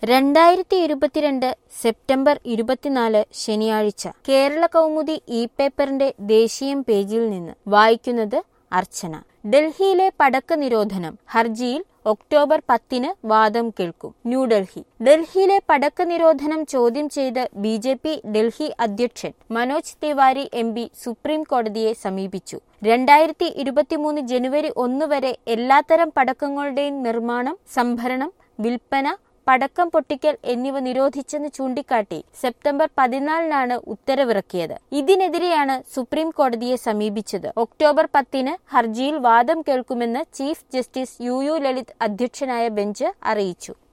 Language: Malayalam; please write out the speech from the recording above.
രണ്ടായിരത്തി ഇരുപത്തിരണ്ട് സെപ്റ്റംബർ ഇരുപത്തിനാല് ശനിയാഴ്ച കേരള കൗമുദി ഇ പേപ്പറിന്റെ ദേശീയം പേജിൽ നിന്ന് വായിക്കുന്നത് അർച്ചന ഡൽഹിയിലെ പടക്ക നിരോധനം ഹർജിയിൽ ഒക്ടോബർ പത്തിന് വാദം കേൾക്കും ന്യൂഡൽഹി ഡൽഹിയിലെ പടക്ക നിരോധനം ചോദ്യം ചെയ്ത് ബി ജെ പി ഡൽഹി അധ്യക്ഷൻ Manoj Tiwari M P supreme കോടതിയെ സമീപിച്ചു രണ്ടായിരത്തി ഇരുപത്തിമൂന്ന് ജനുവരി ഒന്ന് വരെ എല്ലാത്തരം പടക്കങ്ങളുടെയും നിർമ്മാണം സംഭരണം വിൽപ്പന പടക്കം പൊട്ടിക്കൽ എന്നിവ നിരോധിച്ചെന്ന് ചൂണ്ടിക്കാട്ടി സെപ്റ്റംബർ പതിനാലിനാണ് ഉത്തരവിറക്കിയത് ഇതിനെതിരെയാണ് സുപ്രീം കോടതിയെ സമീപിച്ചത് ഒക്ടോബർ പത്തിന് ഹർജിയിൽ വാദം കേൾക്കുമെന്ന് chief justice U U Lalit അധ്യക്ഷനായ ബെഞ്ച് അറിയിച്ചു